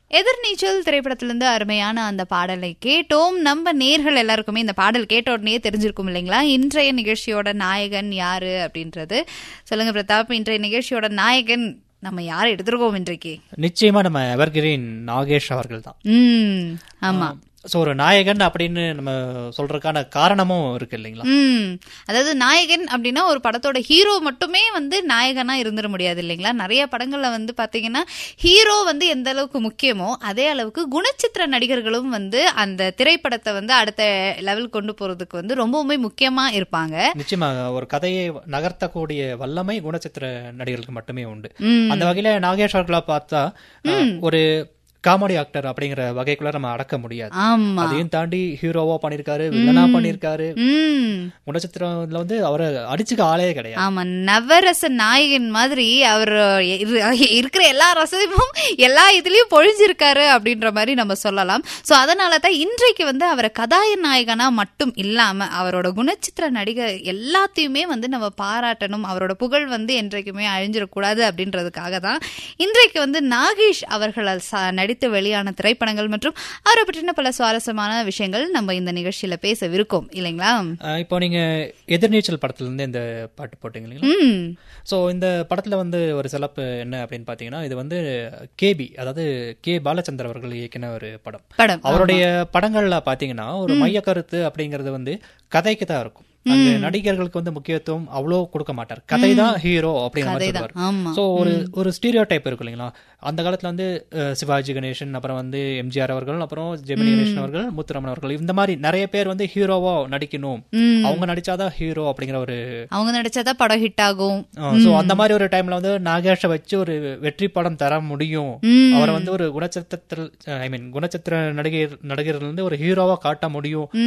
எதிர்நீச்சல் திரைப்படத்திலிருந்து அருமையான அந்த பாடலை கேட்டோம் நம்ம நேர்கள் எல்லாருக்குமே இந்த பாடல் கேட்ட உடனே தெரிஞ்சிருக்கும் இல்லைங்களா இன்றைய நிகழ்ச்சியோட நாயகன் யாரு அப்படின்றது சொல்லுங்க பிரதாப் இன்றைய நிகழ்ச்சியோட நாயகன் நம்ம யாரை எடுத்திருக்கோம் இன்றைக்கு நிச்சயமா நம்ம எவர்கிரீன் நாகேஷ் அவர்கள் தான் ம் ஆமா ஸோ ஒரு நாயகன் அப்படின்னு நம்ம சொல்றதுக்கான காரணமும் இருக்கு இல்லைங்களா ம் அதாவது நாயகன் அப்படின்னா ஒரு படத்தோட ஹீரோ மட்டுமே வந்து நாயகனா இருந்துட முடியாது இல்லைங்களா நிறைய படங்கள்ல வந்து பாத்தீங்கன்னா ஹீரோ வந்து எந்த அளவுக்கு முக்கியமோ அதே அளவுக்கு குணச்சித்திர நடிகர்களும் வந்து அந்த திரைப்படத்தை வந்து அடுத்த லெவல் கொண்டு போறதுக்கு வந்து ரொம்பவுமே முக்கியமா இருப்பாங்க நிச்சயமா ஒரு கதையை நகர்த்தக்கூடிய வல்லமை குணச்சித்திர நடிகர்களுக்கு மட்டுமே உண்டு ம் அந்த வகையில நாகேஷ் அவர்களா பார்த்தா அஹ், ஒரு காமெடி ஆக்டர் அப்படிங்கிற வகைக்குள்ள நம்ம அடக்க முடியாது ஆமா அதையும் தாண்டி ஹீரோவா பண்ணிருக்காரு வில்லனா பண்ணிருக்காரு ம் குணச்சித்திரம்ல வந்து அவரை அடிச்சுக்க ஆளே கிடையாது ஆமா நவரச நாயகன் மாதிரி அவர் இரு- இருக்கிற எல்லா ரசமும் எல்லா இதுலயும் பொழிஞ்சிருக்காரு அப்படின்ற மாதிரி நம்ம சொல்லலாம் சோ அதனால தான் இன்றைக்கு வந்து அவரை கதாநாயகனா மட்டும் இல்லாம அவரோட குணச்சித்திர நடிகர் எல்லாத்தையுமே வந்து நம்ம பாராட்டணும் அவரோட புகழ் வந்து என்றைக்குமே அழிஞ்சிடக்கூடாது அப்படின்றதுக்காக தான் இன்றைக்கு வந்து நாகேஷ் அவர்களால் ச- நடித்து வெளியான திரைப்படங்கள் மற்றும் அவரை பற்றின பல சுவாரஸ்யமான விஷயங்கள் நம்ம இந்த நிகழ்ச்சியில பேசவிருக்கோம் இல்லைங்களா அஹ், இப்போ நீங்க எதிர்நீச்சல் படத்துல இருந்து இந்த பாட்டு போட்டீங்க இல்லைங்களா ம் ஸோ இந்த படத்துல வந்து ஒரு சிறப்பு என்ன அப்படின்னு பாத்தீங்கன்னா இது வந்து கேபி அதாவது கே பாலச்சந்தர் அவர்கள் இயக்கின ஒரு படம் படம் அவருடைய படங்கள்ல பாத்தீங்கன்னா ஒரு மைய கருத்து அப்படிங்கறது வந்து கதைக்கு தான் இருக்கும் அந்த நடிகர்களுக்கு வந்து முக்கியத்துவம் அவ்வளோ கொடுக்க மாட்டார் கதை தான் ஹீரோ அப்படிங்கிற மாதிரி கதைதான் சொல்லுவார் ஆமா ஸோ ஒரு ஒரு ஸ்டீரியோ டைப் இருக்கு இல்லைங்களா அந்த காலத்துல வந்து அஹ், சிவாஜி கணேசன் அப்புறம் வந்து எம்ஜிஆர் அவர்கள் அப்புறம் ஜெமினி கணேசன் அவர்கள் முத்துரமன் அவர்கள் இந்த மாதிரி நிறைய பேர் வந்து ஹீரோவா நடிக்கணும் ம். அவங்க நடிச்சாதான் ஹீரோ அப்படிங்கிற ஒரு அவங்க நடிச்சாதான் படம் ஹிட் ஆகும் ஸோ அந்த மாதிரி ஒரு டைம்ல வந்து நாகேஷை வச்சு ஒரு வெற்றி படம் தர முடியும் ம். அவரை வந்து ஒரு குணச்சித்திர ஐ மீன் குணச்சித்திர நடிகர் நடிகர்கள் வந்து ஒரு ஹீரோவா காட்ட முடியும்